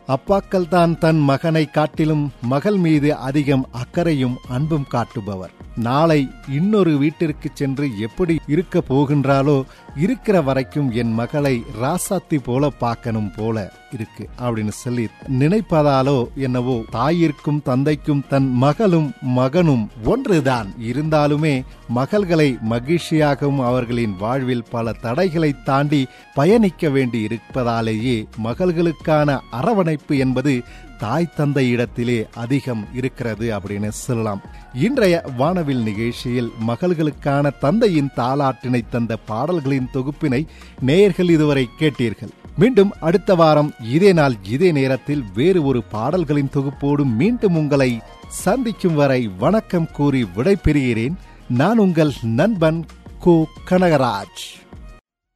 அப்பாக்கள் தான் தன் மகனை காட்டிலும் மகள் மீது அதிகம் அக்கறையும் அன்பும் காட்டுபவர் நாளை இன்னொரு வீட்டிற்கு சென்று எப்படி இருக்க போகின்றாளோ இருக்கிற வரைக்கும் என் மகளை ராசாத்தி போல பார்க்கணும் போல இருக்கு அப்படின்னு சொல்லி நினைப்பதாலோ என்னவோ தாயிற்கும் தந்தைக்கும் தன் மகளும் மகனும் ஒன்றுதான் இருந்தாலுமே மகள்களை மகிழ்ச்சியாகவும் அவர்களின் வாழ்வில் பல தடைகளை தாண்டி பயணிக்க வேண்டி இருப்பதாலேயே மகள்களுக்கான அரவணைப்பு என்பது தாய் தந்தை இடத்திலே அதிகம் இருக்கிறது அப்படின்னு சொல்லலாம் இன்றைய வானவில் நிகழ்ச்சியில் மகள்களுக்கான தந்தையின் தாலாட்டினை தந்த பாடல்களின் தொகுப்பினை நேயர்கள் இதுவரை கேட்டீர்கள் மீண்டும் அடுத்த வாரம் இதே நாள் இதே நேரத்தில் வேறு ஒரு பாடல்களின் தொகுப்போடு மீண்டும் உங்களை சந்திக்கும் வரை வணக்கம் கூறி விடைபெறுகிறேன் நான் உங்கள் நண்பன் கோ கனகராஜ்